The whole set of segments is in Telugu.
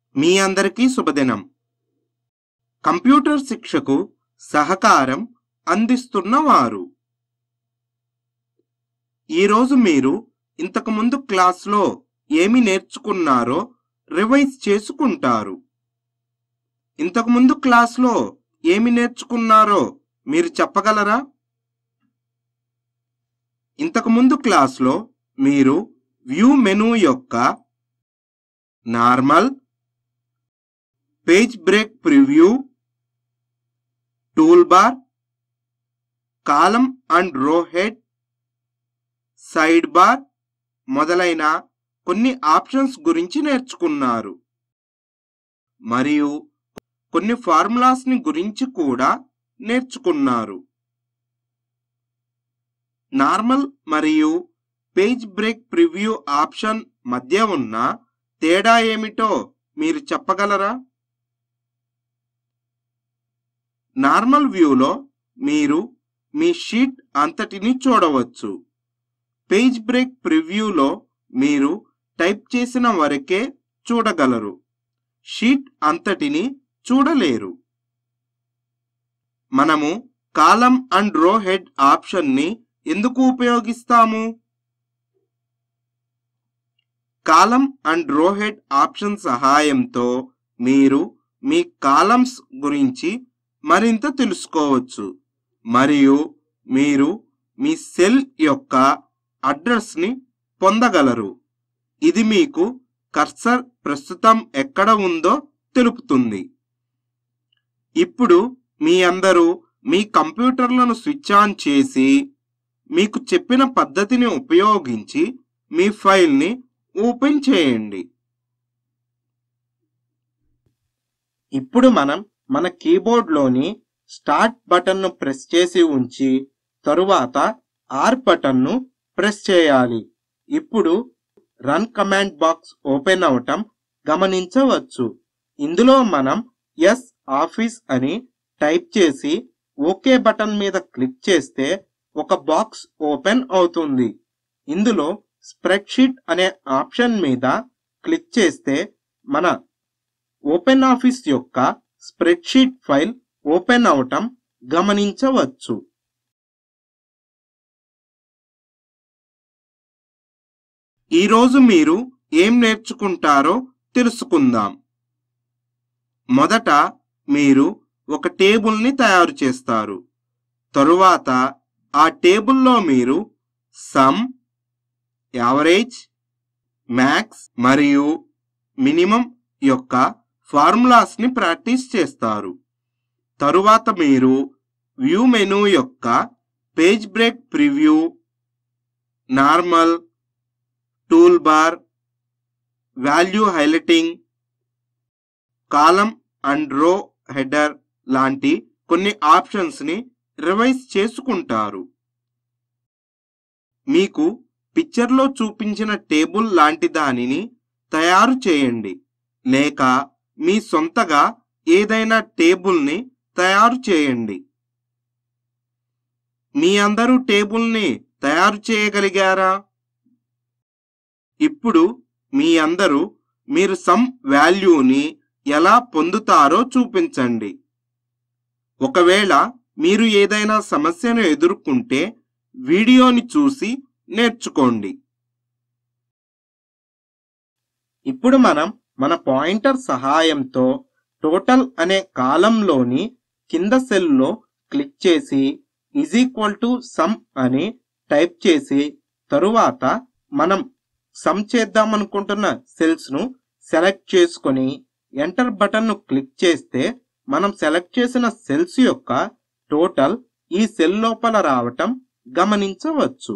మీ అందరికీ శుభదినం కంప్యూటర్ శిక్షకు సహకారం అందిస్తున్న వారు ఈరోజు మీరు ఇంతకుముందు క్లాస్లో ఏమి నేర్చుకున్నారో రివైజ్ చేసుకుంటారు ఇంతకుముందు క్లాస్లో ఏమి నేర్చుకున్నారో మీరు చెప్పగలరా ఇంతకుముందు క్లాస్లో మీరు వ్యూ మెనూ యొక్క normal page break preview tool bar column and row head sidebar మొదలైన కొన్ని ఆప్షన్స్ గురించి నేర్చుకున్నారు మరియు కొన్ని ఫార్ములాస్ ని గురించి కూడా నేర్చుకున్నారు నార్మల్ మరియు పేజ్ బ్రేక్ ప్రివ్యూ ఆప్షన్ మధ్య ఉన్న తేడా ఏమిటో మీరు చెప్పగలరా నార్మల్ వ్యూలో మీరు మీ షీట్ అంతటిని చూడవచ్చు పేజ్ బ్రేక్ ప్రివ్యూలో మీరు టైప్ చేసిన వరకే చూడగలరు షీట్ అంతటిని చూడలేరు మనము కాలం అండ్ రో హెడ్ ఆప్షన్ని ఎందుకు ఉపయోగిస్తాము column and row head option సహాయంతో మీరు మీ కాలమ్స్ గురించి మరింత తెలుసుకోవచ్చు మరియు మీరు మీ సెల్ యొక్క అడ్రస్ని పొందగలరు ఇది మీకు కర్సర్ ప్రస్తుతం ఎక్కడ ఉందో తెలుపుతుంది ఇప్పుడు మీ అందరూ మీ కంప్యూటర్లను స్విచ్ ఆన్ చేసి మీకు చెప్పిన పద్ధతిని ఉపయోగించి మీ ఫైల్ని ఓపెన్ చేయండి ఇప్పుడు మనం మన కీబోర్డ్లోని స్టార్ట్ బటన్ను ప్రెస్ చేసి ఉంచి తరువాత ఆర్ బటన్ను ప్రెస్ చేయాలి ఇప్పుడు రన్ కమాండ్ బాక్స్ ఓపెన్ అవటం గమనించవచ్చు ఇందులో మనం ఎస్ ఆఫీస్ అని టైప్ చేసి ఓకే బటన్ మీద క్లిక్ చేస్తే ఒక బాక్స్ ఓపెన్ అవుతుంది ఇందులో స్ప్రెడ్షీట్ అనే ఆప్షన్ మీద క్లిక్ చేస్తే మన ఓపెన్ ఆఫీస్ యొక్క స్ప్రెడ్షీట్ ఫైల్ ఓపెన్ అవటం గమనించవచ్చు ఈరోజు మీరు ఏం నేర్చుకుంటారో తెలుసుకుందాం మొదట మీరు ఒక టేబుల్ని తయారు చేస్తారు తరువాత ఆ టేబుల్లో మీరు సమ్ యావరేజ్ మ్యాక్స్ మరియు మినిమం యొక్క ఫార్ములాస్ ని ప్రాక్టీస్ చేస్తారు తరువాత మీరు వ్యూ మెనూ యొక్క page break preview normal toolbar value highlighting column and row header లాంటి కొన్ని ఆప్షన్స్ ని రివైజ్ చేసుకుంటారు మీకు పిక్చర్లో చూపించిన టేబుల్ లాంటి దానిని తయారు చేయండి లేక మీ సొంతగా ఏదైనా టేబుల్ని తయారు చేయండి మీ అందరూ టేబుల్ని తయారు చేయగలిగారా ఇప్పుడు మీ అందరూ మీరు సమ్ వాల్యూని ఎలా పొందుతారో చూపించండి ఒకవేళ మీరు ఏదైనా సమస్యను ఎదుర్కొంటే వీడియోని చూసి నేర్చుకోండి ఇప్పుడు మనం మన పాయింటర్ సహాయంతో టోటల్ అనే కాలంలోని కింద సెల్లో క్లిక్ చేసి ఈజ్ ఈక్వల్ టు సమ్ అని టైప్ చేసి తరువాత మనం సమ్ చేద్దామనుకుంటున్న సెల్స్ ను సెలెక్ట్ చేసుకొని ఎంటర్ బటన్ ను క్లిక్ చేస్తే మనం సెలెక్ట్ చేసిన సెల్స్ యొక్క టోటల్ ఈ సెల్ లోపల రావటం గమనించవచ్చు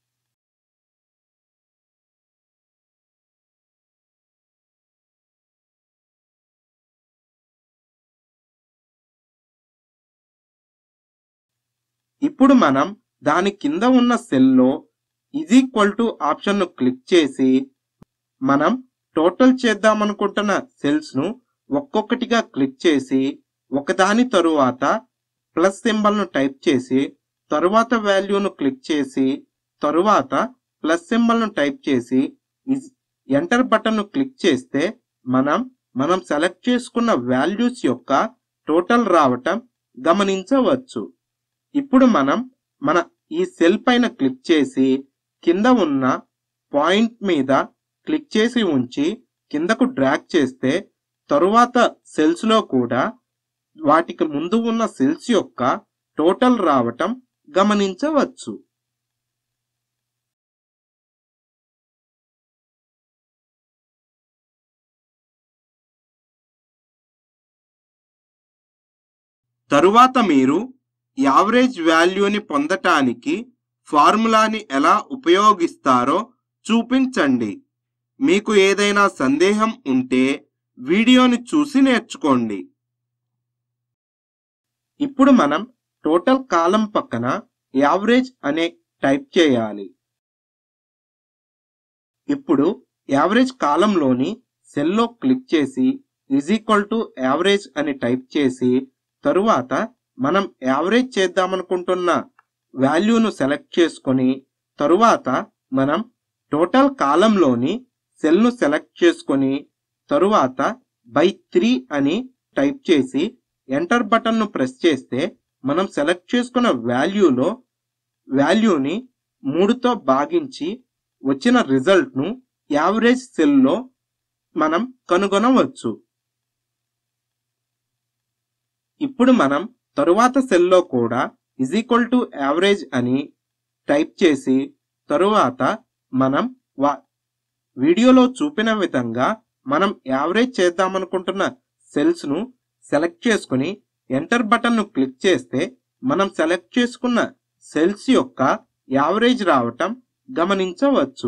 ఇప్పుడు మనం దాని కింద ఉన్న సెల్లో ఈజ్ ఈక్వల్ టు ఆప్షన్ ను క్లిక్ చేసి మనం టోటల్ చేద్దామనుకుంటున్న సెల్స్ ను ఒక్కొక్కటిగా క్లిక్ చేసి ఒకదాని తరువాత ప్లస్ సింబల్ ను టైప్ చేసి తరువాత వాల్యూను క్లిక్ చేసి తరువాత ప్లస్ సింబల్ ను టైప్ చేసి ఎంటర్ బటన్ ను క్లిక్ చేస్తే మనం మనం సెలెక్ట్ చేసుకున్న వాల్యూస్ యొక్క టోటల్ రావటం గమనించవచ్చు ఇప్పుడు మనం మన ఈ సెల్ పైన క్లిక్ చేసి కింద ఉన్న పాయింట్ మీద క్లిక్ చేసి ఉంచి కిందకు డ్రాగ్ చేస్తే తరువాత సెల్స్ లో కూడా వాటికి ముందు ఉన్న సెల్స్ యొక్క టోటల్ రావటం గమనించవచ్చు తరువాత మీరు యావరేజ్ వాల్యూని పొందటానికి ఫార్ములాని ఎలా ఉపయోగిస్తారో చూపించండి మీకు ఏదైనా సందేహం ఉంటే వీడియోని చూసి నేర్చుకోండి ఇప్పుడు మనం టోటల్ కాలం పక్కన యావరేజ్ అనే టైప్ చేయాలి ఇప్పుడు యావరేజ్ కాలంలోని సెల్లో క్లిక్ చేసి ఇజ్ ఈక్వల్ టు యావరేజ్ అని టైప్ చేసి తరువాత మనం యావరేజ్ చేద్దామనుకుంటున్న వాల్యూను సెలెక్ట్ చేసుకొని తరువాత మనం టోటల్ కాలంలోని సెల్ను సెలెక్ట్ చేసుకొని తరువాత బై త్రీ అని టైప్ చేసి ఎంటర్ బటన్ను ప్రెస్ చేస్తే మనం సెలెక్ట్ చేసుకున్న వాల్యూలో వాల్యూని మూడుతో భాగించి వచ్చిన రిజల్ట్ను యావరేజ్ సెల్లో మనం కనుగొనవచ్చు ఇప్పుడు మనం తరువాత సెల్లో కూడా ఇజ్ ఈక్వల్ టు యావరేజ్ అని టైప్ చేసి తరువాత మనం వా వీడియోలో చూపిన విధంగా మనం యావరేజ్ చేద్దామనుకుంటున్న సెల్స్ ను సెలెక్ట్ చేసుకుని ఎంటర్ బటన్ ను క్లిక్ చేస్తే మనం సెలెక్ట్ చేసుకున్న సెల్స్ యొక్క యావరేజ్ రావటం గమనించవచ్చు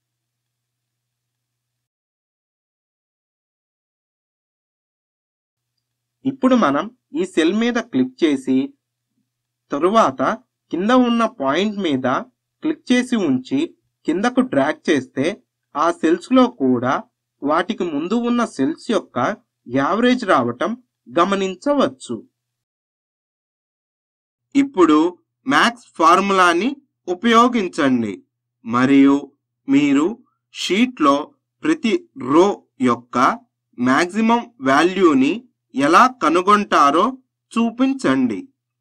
ఇప్పుడు మనం ఈ సెల్ మీద క్లిక్ చేసి తరువాత కింద ఉన్న పాయింట్ మీద క్లిక్ చేసి ఉంచి కిందకు డ్రాగ్ చేస్తే ఆ సెల్స్ లో కూడా వాటికి ముందు ఉన్న సెల్స్ యొక్క యావరేజ్ రావటం గమనించవచ్చు ఇప్పుడు మ్యాక్స్ ఫార్ములాని ఉపయోగించండి మరియు మీరు షీట్లో ప్రతి రో యొక్క మ్యాక్సిమం వాల్యూని ఎలా కనుగొంటారో చూపించండి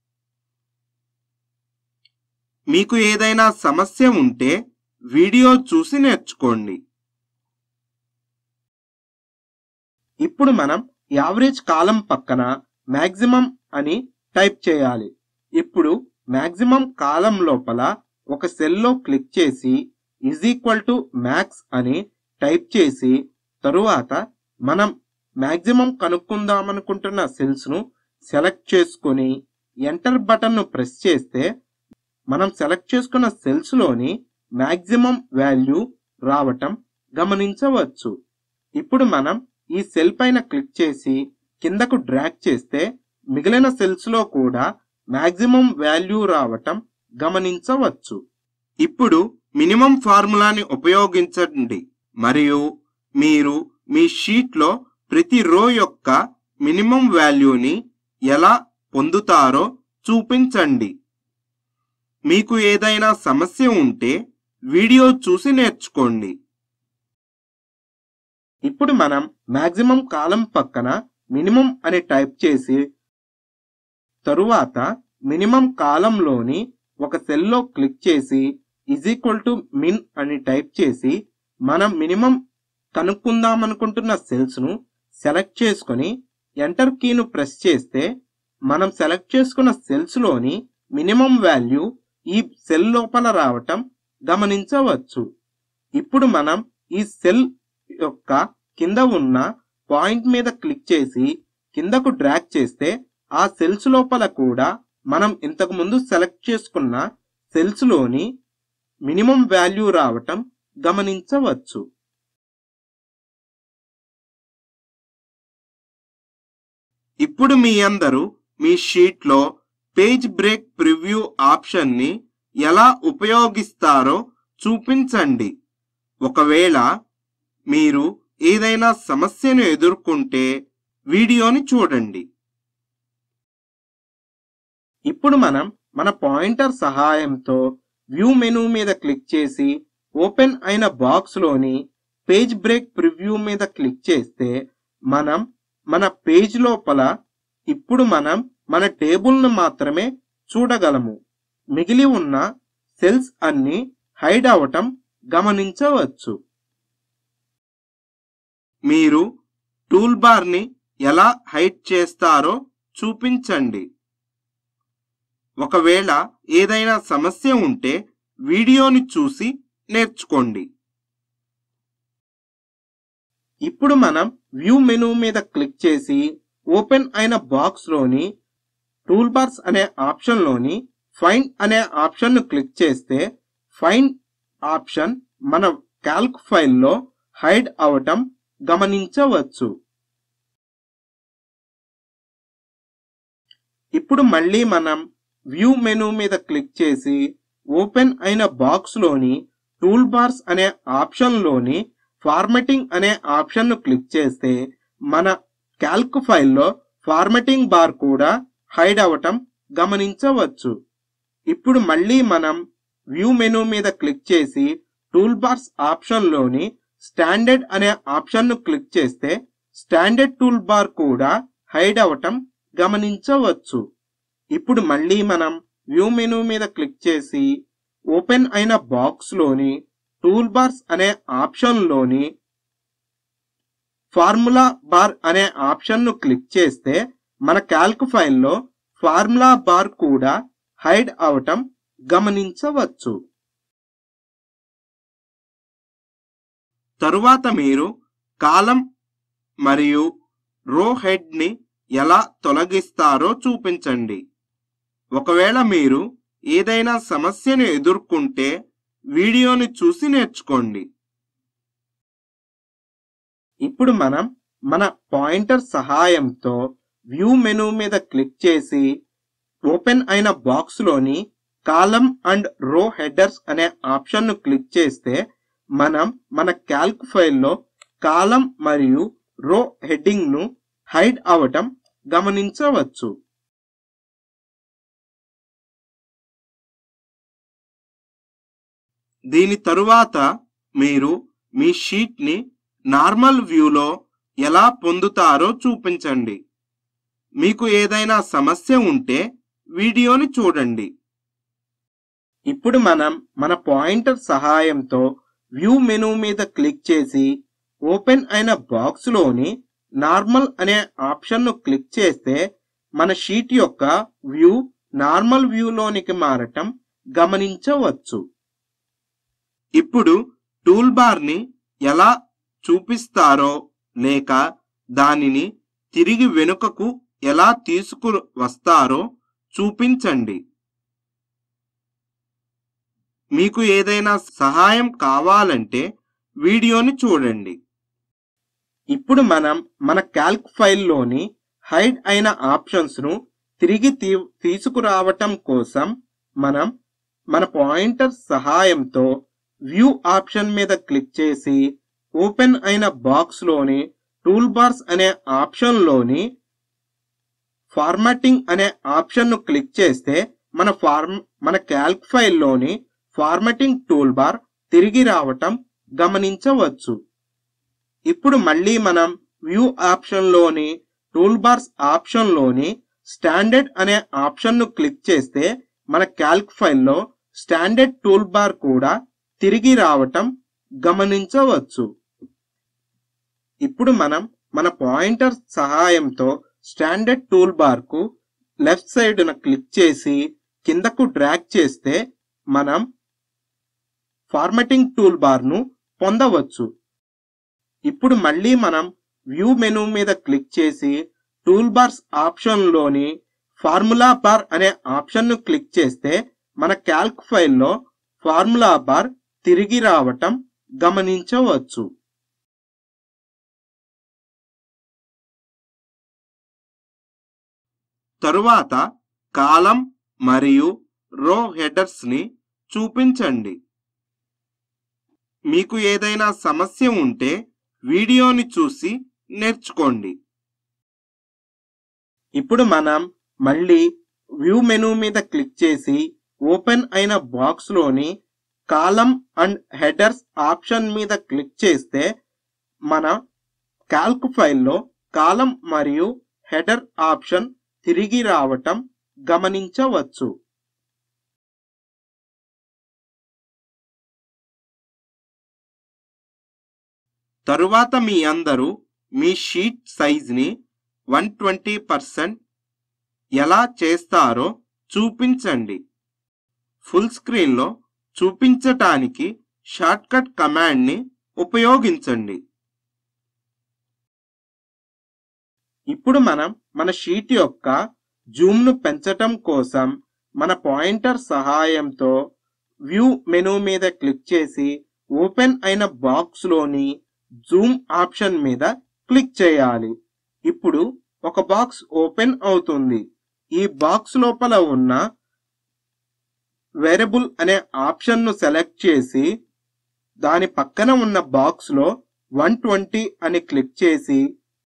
మీకు ఏదైనా సమస్య ఉంటే వీడియో చూసి నేర్చుకోండి ఇప్పుడు మనం యావరేజ్ కాలం పక్కన మ్యాక్సిమం అని టైప్ చేయాలి ఇప్పుడు మ్యాక్సిమం కాలం లోపల ఒక సెల్లో క్లిక్ చేసి ఈజ్ ఈక్వల్ టు మ్యాక్స్ అని టైప్ చేసి తరువాత మనం మ్యాక్సిమం కనుక్కుందామనుకుంటున్న సెల్స్ ను సెలెక్ట్ చేసుకొని ఎంటర్ బటన్ ను ప్రెస్ చేస్తే మనం సెలెక్ట్ చేసుకున్న సెల్స్ లోని మ్యాక్సిమం వాల్యూ రావటం గమనించవచ్చు ఇప్పుడు మనం ఈ సెల్ పైన క్లిక్ చేసి కిందకు డ్రాగ్ చేస్తే మిగిలిన సెల్స్ లో కూడా మ్యాక్సిమం వాల్యూ రావటం గమనించవచ్చు ఇప్పుడు మినిమం ఫార్ములాని ఉపయోగించండి మరియు మీరు మీ షీట్లో ప్రతి రో యొక్క మినిమం వాల్యూని ఎలా పొందుతారో చూపించండి మీకు ఏదైనా సమస్య ఉంటే వీడియో చూసి నేర్చుకోండి ఇప్పుడు మనం మాక్సిమం కాలం పక్కన మినిమం అని టైప్ చేసి తరువాత మినిమం కాలంలోని ఒక సెల్లో క్లిక్ చేసి ఇజ్ ఈక్వల్ టు మిన్ అని టైప్ చేసి మనం మినిమం కనుక్కుందామనుకుంటున్న సెల్స్ ను సెలెక్ట్ చేసుకొని ఎంటర్ కీను ప్రెస్ చేస్తే మనం సెలెక్ట్ చేసుకున్న సెల్స్ లోని మినిమం వాల్యూ ఈ సెల్ లోపల రావటం గమనించవచ్చు ఇప్పుడు మనం ఈ సెల్ యొక్క కింద ఉన్న పాయింట్ మీద క్లిక్ చేసి కిందకు డ్రాగ్ చేస్తే ఆ సెల్స్ లోపల కూడా మనం ఇంతకు ముందు సెలెక్ట్ చేసుకున్న సెల్స్ లోని మినిమం వాల్యూ రావటం గమనించవచ్చు ఇప్పుడు మీ అందరూ మీ షీట్లో పేజ్ బ్రేక్ ప్రివ్యూ ఆప్షన్ని ఎలా ఉపయోగిస్తారో చూపించండి ఒకవేళ మీరు ఏదైనా సమస్యను ఎదుర్కొంటే వీడియోని చూడండి ఇప్పుడు మనం మన పాయింటర్ సహాయంతో వ్యూ మెనూ మీద క్లిక్ చేసి ఓపెన్ అయిన బాక్స్ లోని పేజ్ బ్రేక్ ప్రివ్యూ మీద క్లిక్ చేస్తే మనం మన పేజ్ లోపల ఇప్పుడు మనం మన టేబుల్ను మాత్రమే చూడగలము మిగిలి ఉన్న సెల్స్ అన్ని హైడ్ అవటం గమనించవచ్చు మీరు టూల్ బార్ని ఎలా హైడ్ చేస్తారో చూపించండి ఒకవేళ ఏదైనా సమస్య ఉంటే వీడియోని చూసి నేర్చుకోండి ఇప్పుడు మనం వ్యూ మెనూ మీద క్లిక్ చేసి ఓపెన్ అయిన బాక్స్ లోని టూల్ బార్స్ అనే ఆప్షన్ లోని ఫైండ్ అనే ఆప్షన్ ను క్లిక్ చేస్తే ఫైండ్ ఆప్షన్ మన క్యాల్క్ ఫైల్లో హైడ్ అవటం గమనించవచ్చు ఇప్పుడు మళ్ళీ మనం వ్యూ మెనూ మీద క్లిక్ చేసి ఓపెన్ అయిన బాక్స్ లోని టూల్ బార్స్ అనే ఆప్షన్ లోని ఫార్మెటింగ్ అనే ఆప్షన్ ను క్లిక్ చేస్తే మన క్యాల్క్ ఫైల్లో ఫార్మెటింగ్ బార్ కూడా హైడ్ అవటం గమనించవచ్చు ఇప్పుడు మళ్ళీ మనం వ్యూ మెనూ మీద క్లిక్ చేసి టూల్ బార్స్ ఆప్షన్ లోని స్టాండర్డ్ అనే ఆప్షన్ ను క్లిక్ చేస్తే స్టాండర్డ్ టూల్ బార్ కూడా హైడ్ అవటం గమనించవచ్చు ఇప్పుడు మళ్ళీ మనం వ్యూ మెనూ మీద క్లిక్ చేసి ఓపెన్ అయిన బాక్స్ లోని టూల్ బార్స్ అనే ఆప్షన్ లోని ఫార్ములా బార్ అనే ఆప్షన్ ను క్లిక్ చేస్తే మన క్యాల్క్ ఫైల్లో ఫార్ములా బార్ కూడా హైడ్ అవటం గమనించవచ్చు తరువాత మీరు కాలం మరియు రో హెడ్ ని ఎలా తొలగిస్తారో చూపించండి ఒకవేళ మీరు ఏదైనా సమస్యను ఎదుర్కొంటే వీడియోని చూసి నేర్చుకోండి ఇప్పుడు మనం మన పాయింటర్ సహాయంతో వ్యూ మెనూ మీద క్లిక్ చేసి ఓపెన్ అయిన బాక్స్ లోని కాలం అండ్ రో హెడర్స్ అనే ఆప్షన్ ను క్లిక్ చేస్తే మనం మన క్యాల్క్ ఫైల్లో కాలం మరియు రో హెడ్డింగ్ ను హైడ్ అవటం గమనించవచ్చు దీని తరువాత మీరు మీ షీట్ని నార్మల్ వ్యూలో ఎలా పొందుతారో చూపించండి మీకు ఏదైనా సమస్య ఉంటే వీడియోని చూడండి ఇప్పుడు మనం మన పాయింటర్ సహాయంతో వ్యూ మెనూ మీద క్లిక్ చేసి ఓపెన్ అయిన బాక్స్ లోని నార్మల్ అనే ఆప్షన్ ను క్లిక్ చేస్తే మన షీట్ యొక్క వ్యూ నార్మల్ వ్యూలోనికి మారటం గమనించవచ్చు ఇప్పుడు టూల్ బార్ని ఎలా చూపిస్తారో లేక దానిని తిరిగి వెనుకకు ఎలా తీసుకు వస్తారో చూపించండి మీకు ఏదైనా సహాయం కావాలంటే వీడియోని చూడండి ఇప్పుడు మనం మన క్యాల్క్ ఫైల్లోని హైడ్ అయిన ఆప్షన్స్ ను తిరిగి తీ- తీసుకురావటం కోసం మనం మన పాయింటర్ సహాయంతో వ్యూ ఆప్షన్ మీద క్లిక్ చేసి ఓపెన్ అయిన బాక్స్ లోని టూల్ బార్స్ అనే ఆప్షన్ లోని ఫార్మాటింగ్ అనే ఆప్షన్ ను క్లిక్ చేస్తే మన ఫార్మ్ మన క్యాల్క్ ఫైల్లోని ఫార్మాటింగ్ టూల్ బార్ తిరిగి రావటం గమనించవచ్చు ఇప్పుడు మళ్ళీ మనం వ్యూ ఆప్షన్ లోని టూల్ బార్స్ ఆప్షన్ లోని స్టాండర్డ్ అనే ఆప్షన్ ను క్లిక్ చేస్తే మన క్యాల్క్ ఫైల్లో స్టాండర్డ్ టూల్ బార్ కూడా తిరిగి రావటం గమనించవచ్చు ఇప్పుడు మనం మన పాయింటర్ సహాయంతో స్టాండర్డ్ టూల్ బార్ కు లెఫ్ట్ సైడ్ క్లిక్ చేసి కిందకు డ్రాగ్ చేస్తే మనం ఫార్మాటింగ్ టూల్ బార్ ను పొందవచ్చు ఇప్పుడు మళ్ళీ మనం వ్యూ మెనూ మీద క్లిక్ చేసి టూల్ బార్స్ ఆప్షన్ లోని ఫార్ములా బార్ అనే ఆప్షన్ ను క్లిక్ చేస్తే మన క్యాల్క్ ఫైల్లో ఫార్ములా బార్ తిరిగి రావటం గమనించవచ్చు తరువాత కాలం మరియు రో హెడర్స్ ని చూపించండి మీకు ఏదైనా సమస్య ఉంటే వీడియోని చూసి నేర్చుకోండి ఇప్పుడు మనం మళ్ళీ వ్యూ మెనూ మీద క్లిక్ చేసి ఓపెన్ అయిన బాక్స్ లోని కాలం అండ్ హెడర్స్ ఆప్షన్ మీద క్లిక్ చేస్తే మన క్యాల్క్ ఫైల్లో కాలం మరియు హెడర్ ఆప్షన్ తిరిగి రావటం గమనించవచ్చు తరువాత మీ అందరూ మీ షీట్ సైజ్ని వన్ ట్వంటీ పర్సెంట్ ఎలా చేస్తారో చూపించండి ఫుల్ స్క్రీన్లో చూపించటానికి షార్ట్కట్ కమాండ్ని ఉపయోగించండి ఇప్పుడు మనం మన షీట్ యొక్క జూమ్ను పెంచటం కోసం మన పాయింటర్ సహాయంతో వ్యూ మెనూ మీద క్లిక్ చేసి ఓపెన్ అయిన బాక్స్లోని జూమ్ ఆప్షన్ మీద క్లిక్ చేయాలి ఇప్పుడు ఒక బాక్స్ ఓపెన్ అవుతుంది ఈ బాక్స్ లోపల ఉన్న వేరియబుల్ అనే ఆప్షన్ను సెలెక్ట్ చేసి దాని పక్కన ఉన్న బాక్స్లో వన్ ట్వంటీ అని క్లిక్ చేసి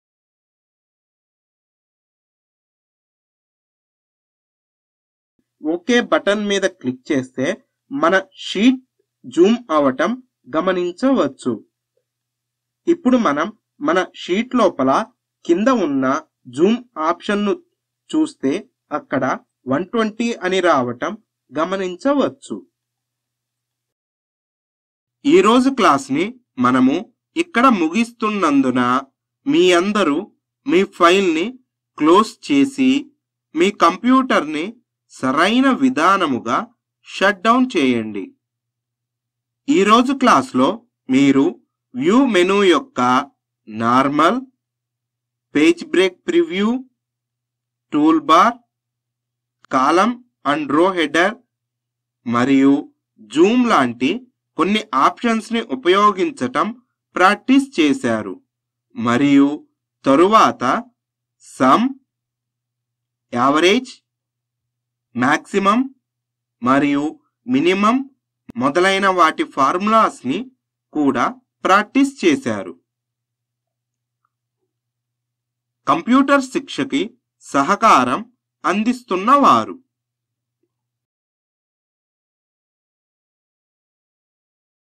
ఓకే బటన్ మీద క్లిక్ చేస్తే మన షీట్ జూమ్ అవటం గమనించవచ్చు ఇప్పుడు మనం మన షీట్ లోపల కింద ఉన్న జూమ్ ఆప్షన్ను చూస్తే అక్కడ వన్ ట్వంటీ అని రావటం గమనించవచ్చు ఈరోజు క్లాస్ని మనము ఇక్కడ ముగిస్తున్నందున మీ అందరూ మీ ఫైల్ని క్లోజ్ చేసి మీ కంప్యూటర్ని సరైన విధానముగా షట్ డౌన్ చేయండి ఈరోజు క్లాస్లో మీరు వ్యూ మెనూ యొక్క normal page break preview tool bar column and row header మరియు జూమ్ లాంటి కొన్ని ఆప్షన్స్ని ఉపయోగించటం ప్రాక్టీస్ చేశారు మరియు తరువాత సమ్ యావరేజ్ మ్యాక్సిమం మరియు మినిమం మొదలైన వాటి ఫార్ములాస్ని కూడా ప్రాక్టీస్ చేశారు కంప్యూటర్ శిక్షకి సహకారం అందిస్తున్నవారు